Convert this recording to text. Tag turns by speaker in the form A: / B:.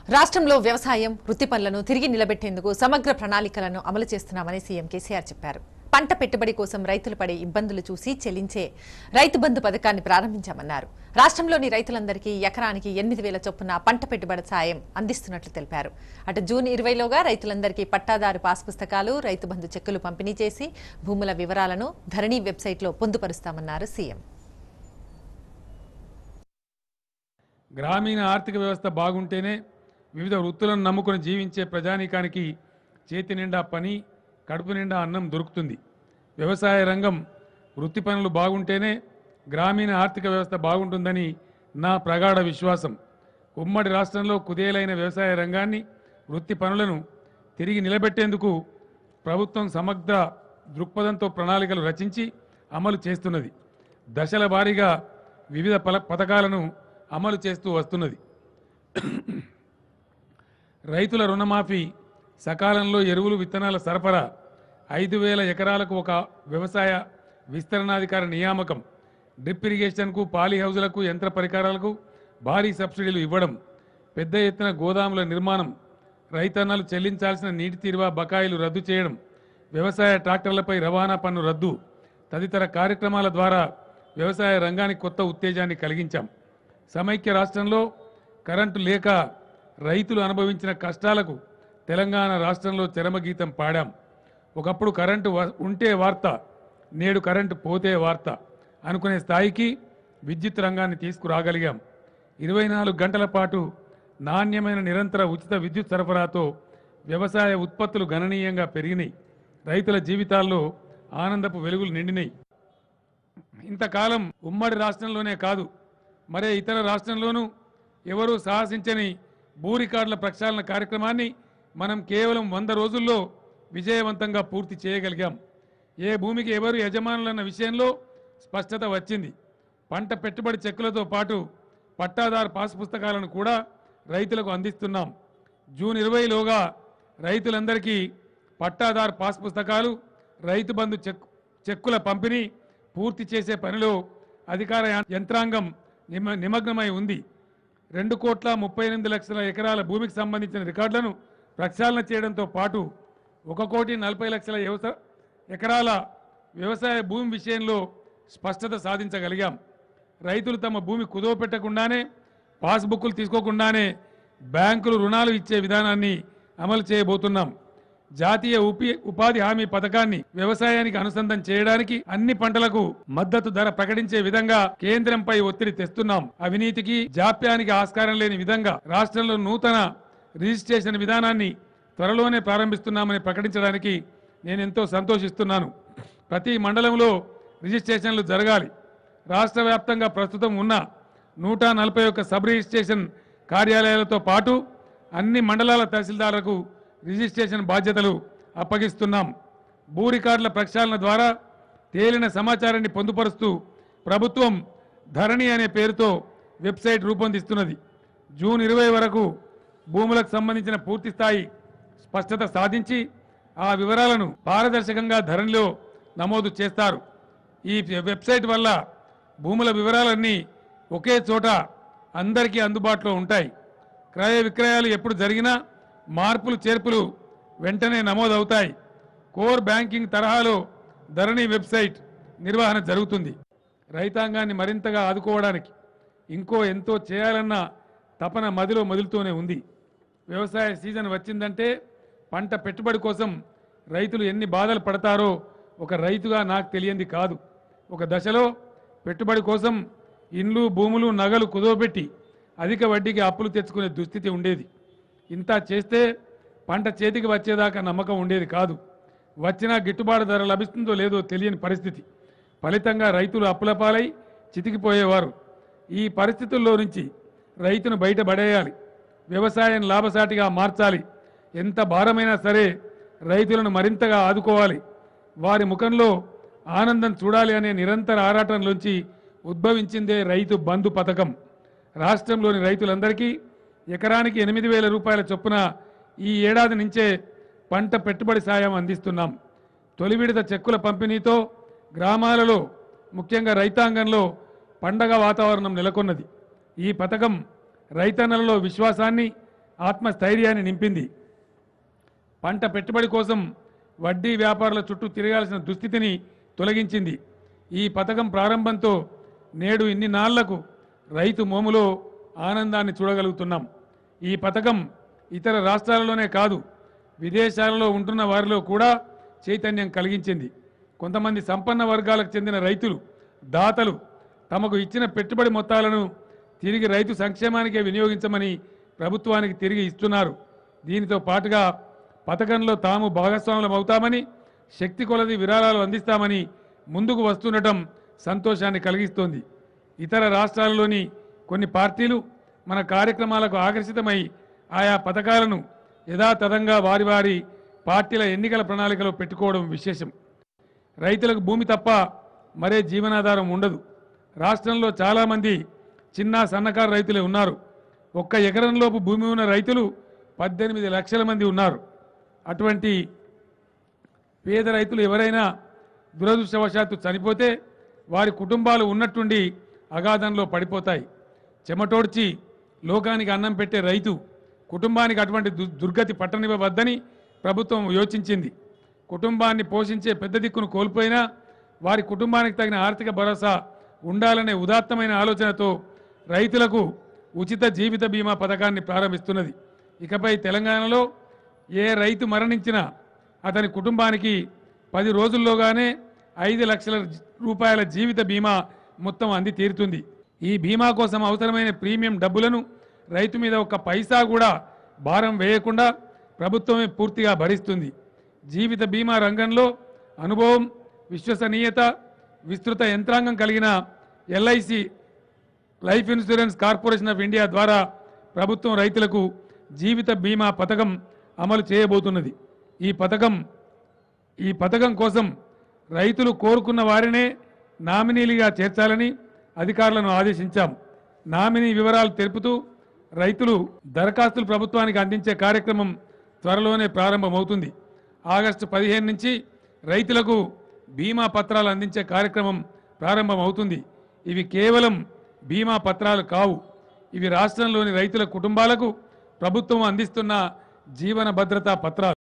A: రాష్ట్రంలో వ్యవసాయం వృత్తి పనులను తిరిగి నిలబెట్టేందుకు సమగ్ర ప్రణాళికలను అమలు చేస్తున్నామని సీఎం కేసీఆర్ చెప్పారు పంట పెట్టుబడి కోసం రైతులు పడే ఇబ్బందులు చూసి చెల్లించే రైతు బంధు పథకాన్ని ప్రారంభించామన్నారు రాష్ట్రంలోని రైతులందరికీ ఎకరానికి ఎనిమిది వేల చొప్పున పంట పెట్టుబడి సాయం అందిస్తున్నట్లు తెలిపారు అటు జూన్ ఇరవైలోగా రైతులందరికీ పట్టాదారు పాస్ పుస్తకాలు రైతు బంధు చెక్కులు పంపిణీ చేసి భూముల వివరాలను ధరణి వెబ్సైట్లో పొందుపరుస్తామన్నారు సీఎం
B: గ్రామీణ ఆర్థిక వ్యవస్థ బాగుంటేనే వివిధ వృత్తులను నమ్ముకుని జీవించే ప్రజానీకానికి చేతి నిండా పని కడుపు నిండా అన్నం దొరుకుతుంది వ్యవసాయ రంగం వృత్తి పనులు బాగుంటేనే గ్రామీణ ఆర్థిక వ్యవస్థ బాగుంటుందని నా ప్రగాఢ విశ్వాసం ఉమ్మడి రాష్ట్రంలో కుదేలైన వ్యవసాయ రంగాన్ని వృత్తి పనులను తిరిగి నిలబెట్టేందుకు ప్రభుత్వం సమగ్ర దృక్పథంతో ప్రణాళికలు రచించి అమలు చేస్తున్నది దశల వారీగా వివిధ పల పథకాలను అమలు చేస్తూ వస్తున్నది రైతుల రుణమాఫీ సకాలంలో ఎరువులు విత్తనాల సరఫరా ఐదు వేల ఎకరాలకు ఒక వ్యవసాయ విస్తరణాధికార నియామకం డ్రిప్ ఇరిగేషన్కు పాలీ హౌజులకు యంత్ర పరికరాలకు భారీ సబ్సిడీలు ఇవ్వడం పెద్ద ఎత్తున గోదాముల నిర్మాణం రైతన్నలు చెల్లించాల్సిన నీటి తీరువా బకాయిలు రద్దు చేయడం వ్యవసాయ ట్రాక్టర్లపై రవాణా పన్ను రద్దు తదితర కార్యక్రమాల ద్వారా వ్యవసాయ రంగానికి కొత్త ఉత్తేజాన్ని కలిగించాం సమైక్య రాష్ట్రంలో కరెంటు లేక రైతులు అనుభవించిన కష్టాలకు తెలంగాణ రాష్ట్రంలో చరమగీతం పాడాం ఒకప్పుడు కరెంటు వ- ఉంటే వార్త నేడు కరెంటు పోతే వార్త అనుకునే స్థాయికి విద్యుత్ రంగాన్ని తీసుకురాగలిగాం ఇరవై నాలుగు గంటల పాటు నాణ్యమైన నిరంతర ఉచిత విద్యుత్ సరఫరాతో వ్యవసాయ ఉత్పత్తులు గణనీయంగా పెరిగినాయి రైతుల జీవితాల్లో ఆనందపు వెలుగులు నిండినాయి ఇంతకాలం ఉమ్మడి రాష్ట్రంలోనే కాదు మరే ఇతర రాష్ట్రంలోనూ ఎవరూ సాహసించని భూ రికార్డుల ప్రక్షాళన కార్యక్రమాన్ని మనం కేవలం వంద రోజుల్లో విజయవంతంగా పూర్తి చేయగలిగాం ఏ భూమికి ఎవరు యజమానులన్న విషయంలో స్పష్టత వచ్చింది పంట పెట్టుబడి చెక్కులతో పాటు పట్టాదారు పాస్ పుస్తకాలను కూడా రైతులకు అందిస్తున్నాం జూన్ ఇరవైలోగా రైతులందరికీ పట్టాదారు పాస్ పుస్తకాలు రైతు బంధు చెక్ చెక్కుల పంపిణీ పూర్తి చేసే పనిలో అధికార యం- యంత్రాంగం నిమ నిమగ్నమై ఉంది రెండు కోట్ల ముప్పై ఎనిమిది లక్షల ఎకరాల భూమికి సంబంధించిన రికార్డులను ప్రక్షాళన చేయడంతో పాటు ఒక కోటి నలభై లక్షల వ్యవసాయ ఎకరాల వ్యవసాయ భూమి విషయంలో స్పష్టత సాధించగలిగాం రైతులు తమ భూమి కుదవ పెట్టకుండానే పాస్బుక్లు తీసుకోకుండానే బ్యాంకులు రుణాలు ఇచ్చే విధానాన్ని అమలు చేయబోతున్నాం జాతీయ ఉపి ఉపాధి హామీ పథకాన్ని వ్యవసాయానికి అనుసంధానం చేయడానికి అన్ని పంటలకు మద్దతు ధర ప్రకటించే విధంగా కేంద్రంపై ఒత్తిడి తెస్తున్నాం అవినీతికి జాప్యానికి ఆస్కారం లేని విధంగా రాష్ట్రంలో నూతన రిజిస్ట్రేషన్ విధానాన్ని త్వరలోనే ప్రారంభిస్తున్నామని ప్రకటించడానికి నేను ఎంతో సంతోషిస్తున్నాను ప్రతి మండలంలో రిజిస్ట్రేషన్లు జరగాలి రాష్ట్ర వ్యాప్తంగా ప్రస్తుతం ఉన్న నూట నలభై ఒక్క సబ్ రిజిస్ట్రేషన్ కార్యాలయాలతో పాటు అన్ని మండలాల తహసీల్దార్లకు రిజిస్ట్రేషన్ బాధ్యతలు అప్పగిస్తున్నాం భూ రికార్డుల ప్రక్షాళన ద్వారా తేలిన సమాచారాన్ని పొందుపరుస్తూ ప్రభుత్వం ధరణి అనే పేరుతో వెబ్సైట్ రూపొందిస్తున్నది జూన్ ఇరవై వరకు భూములకు సంబంధించిన పూర్తి స్థాయి స్పష్టత సాధించి ఆ వివరాలను పారదర్శకంగా ధరణిలో నమోదు చేస్తారు ఈ వెబ్సైట్ వల్ల భూముల వివరాలన్నీ ఒకే చోట అందరికీ అందుబాటులో ఉంటాయి క్రయ విక్రయాలు ఎప్పుడు జరిగినా మార్పులు చేర్పులు వెంటనే నమోదవుతాయి కోర్ బ్యాంకింగ్ తరహాలో ధరణి వెబ్సైట్ నిర్వహణ జరుగుతుంది రైతాంగాన్ని మరింతగా ఆదుకోవడానికి ఇంకో ఎంతో చేయాలన్న తపన మదిలో మొదలుతూనే ఉంది వ్యవసాయ సీజన్ వచ్చిందంటే పంట పెట్టుబడి కోసం రైతులు ఎన్ని బాధలు పడతారో ఒక రైతుగా నాకు తెలియంది కాదు ఒక దశలో పెట్టుబడి కోసం ఇండ్లు భూములు నగలు కుదవబెట్టి అధిక వడ్డీకి అప్పులు తెచ్చుకునే దుస్థితి ఉండేది ఇంత చేస్తే పంట చేతికి వచ్చేదాకా నమ్మకం ఉండేది కాదు వచ్చినా గిట్టుబాటు ధర లభిస్తుందో లేదో తెలియని పరిస్థితి ఫలితంగా రైతులు అప్పుల పాలై చితికిపోయేవారు ఈ పరిస్థితుల్లో నుంచి రైతును బయటపడేయాలి వ్యవసాయం లాభసాటిగా మార్చాలి ఎంత భారమైనా సరే రైతులను మరింతగా ఆదుకోవాలి వారి ముఖంలో ఆనందం చూడాలి అనే నిరంతర ఆరాటంలోంచి ఉద్భవించిందే రైతు బంధు పథకం రాష్ట్రంలోని రైతులందరికీ ఎకరానికి ఎనిమిది వేల రూపాయల చొప్పున ఈ ఏడాది నుంచే పంట పెట్టుబడి సాయం అందిస్తున్నాం తొలి విడత చెక్కుల పంపిణీతో గ్రామాలలో ముఖ్యంగా రైతాంగంలో పండగ వాతావరణం నెలకొన్నది ఈ పథకం రైతన్నలలో విశ్వాసాన్ని ఆత్మస్థైర్యాన్ని నింపింది పంట పెట్టుబడి కోసం వడ్డీ వ్యాపారుల చుట్టూ తిరగాల్సిన దుస్థితిని తొలగించింది ఈ పథకం ప్రారంభంతో నేడు ఇన్ని నాళ్లకు రైతు మోములో ఆనందాన్ని చూడగలుగుతున్నాం ఈ పథకం ఇతర రాష్ట్రాలలోనే కాదు విదేశాలలో ఉంటున్న వారిలో కూడా చైతన్యం కలిగించింది కొంతమంది సంపన్న వర్గాలకు చెందిన రైతులు దాతలు తమకు ఇచ్చిన పెట్టుబడి మొత్తాలను తిరిగి రైతు సంక్షేమానికే వినియోగించమని ప్రభుత్వానికి తిరిగి ఇస్తున్నారు దీనితో పాటుగా పథకంలో తాము భాగస్వాములం అవుతామని శక్తి కొలది విరాళాలు అందిస్తామని ముందుకు వస్తుండటం సంతోషాన్ని కలిగిస్తోంది ఇతర రాష్ట్రాల్లోని కొన్ని పార్టీలు మన కార్యక్రమాలకు ఆకర్షితమై ఆయా పథకాలను యథాతథంగా వారి వారి పార్టీల ఎన్నికల ప్రణాళికలో పెట్టుకోవడం విశేషం రైతులకు భూమి తప్ప మరే జీవనాధారం ఉండదు రాష్ట్రంలో చాలామంది చిన్న సన్నకారు రైతులే ఉన్నారు ఒక్క ఎకరంలోపు భూమి ఉన్న రైతులు పద్దెనిమిది లక్షల మంది ఉన్నారు అటువంటి పేద రైతులు ఎవరైనా దురదృష్టవశాత్తు చనిపోతే వారి కుటుంబాలు ఉన్నట్టుండి అగాధంలో పడిపోతాయి చెమటోడ్చి లోకానికి అన్నం పెట్టే రైతు కుటుంబానికి అటువంటి దు- దుర్గతి పట్టనివ్వవద్దని ప్రభుత్వం యోచించింది కుటుంబాన్ని పోషించే పెద్ద దిక్కును కోల్పోయినా వారి కుటుంబానికి తగిన ఆర్థిక భరోసా ఉండాలనే ఉదాత్తమైన ఆలోచనతో రైతులకు ఉచిత జీవిత బీమా పథకాన్ని ప్రారంభిస్తున్నది ఇకపై తెలంగాణలో ఏ రైతు మరణించినా అతని కుటుంబానికి పది రోజుల్లోగానే ఐదు లక్షల రూపాయల జీవిత బీమా మొత్తం అంది తీరుతుంది ఈ బీమా కోసం అవసరమైన ప్రీమియం డబ్బులను రైతు మీద ఒక పైసా కూడా భారం వేయకుండా ప్రభుత్వమే పూర్తిగా భరిస్తుంది జీవిత బీమా రంగంలో అనుభవం విశ్వసనీయత విస్తృత యంత్రాంగం కలిగిన LIC Life Insurance Corporation of India ద్వారా ప్రభుత్వం రైతులకు జీవిత బీమా పథకం అమలు చేయబోతున్నది ఈ పథకం ఈ పథకం కోసం రైతులు కోరుకున్న వారినే నామినీలుగా చేర్చాలని అధికారులను ఆదేశించాం నామినీ వివరాలు తెలుపుతూ రైతులు దరఖాస్తులు ప్రభుత్వానికి అందించే కార్యక్రమం త్వరలోనే ప్రారంభమవుతుంది ఆగస్టు పదిహేను నుంచి రైతులకు బీమా పత్రాలు అందించే కార్యక్రమం ప్రారంభమవుతుంది ఇవి కేవలం బీమా పత్రాలు కావు ఇవి రాష్ట్రంలోని రైతుల కుటుంబాలకు ప్రభుత్వం అందిస్తున్న జీవన భద్రతా పత్రాలు